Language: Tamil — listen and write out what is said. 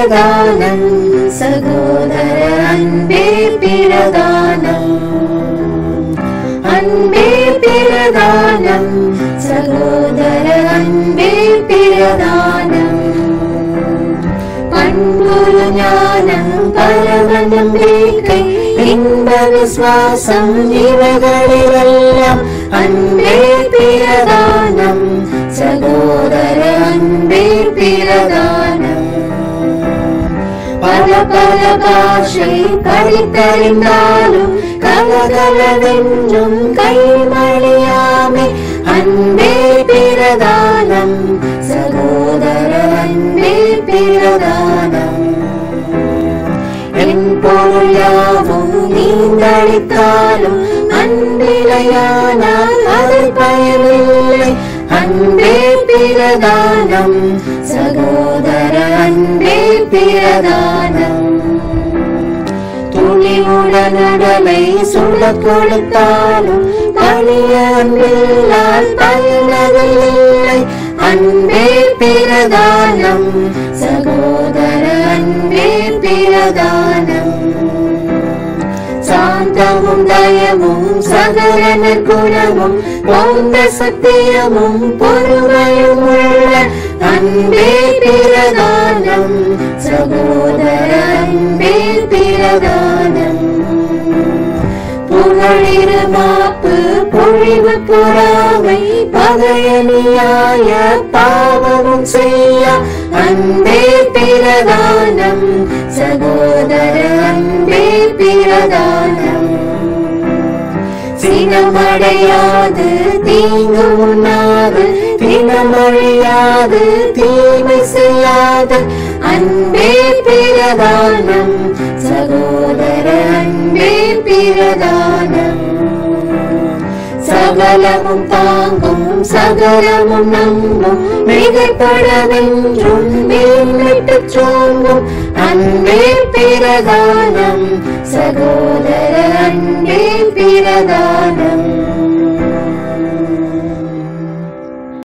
பிரதானம் சகோதர அன்பே பிரதானம் அன்பே பிரதானம் சகோதர அன்பே பிரதானம் பண்புரு ஞானம் பரம நம்பிக்கை இன்ப விசுவாசம் இவைகளிலெல்லாம் அன்பே பிரதானம் சகோதர அன்பே பிரதானம் பல பல பாஷை படித்தறிந்தாலும் கலகலவென்றும் கைமழியாமே அன்பே பிரதானம் சகோதர அன்பே பிரதானம் என் பொருள் யாவும் நீந்தளித்தாலும் அன்பிலையானால் அதில் பயனில்லை அன்பே பிரதானம் சகோதர அன்பே பிரதானம் துணிவுடனடலை சுட கொடுத்தாலும் பணிய அன்பில்லால் பயனதில்லை அன்பே பிரதானம் சகோதர அன்பே பிரதானம் சாந்தமும் தயமும் சகலன குணமும் பௌத்த சத்தியமும் பொறுமையும் உள்ள அன்பே பிரதானம் சகோதர அன்பே பிரதானம் புகழிருமாப்பு பொழிவு பொறாமை பகையணியாய பாவமும் செய்ய அன்பே பிரதானம் சகோதர அன்பே பிரதானம் சினமடையாது தீங்கு உண்ணாது தினமழியாது தீமை செய்யாது அன்பே பிரதானம் சகோதர அன்பே பிரதானம் சகலமும் தாங்கும் சகலமும் நம்பும் மிகைப்படவென்றும் மேன்விட்டு சோங்கும் அன்பே பிரதானம் சகோதர அன்பே பிரதானம்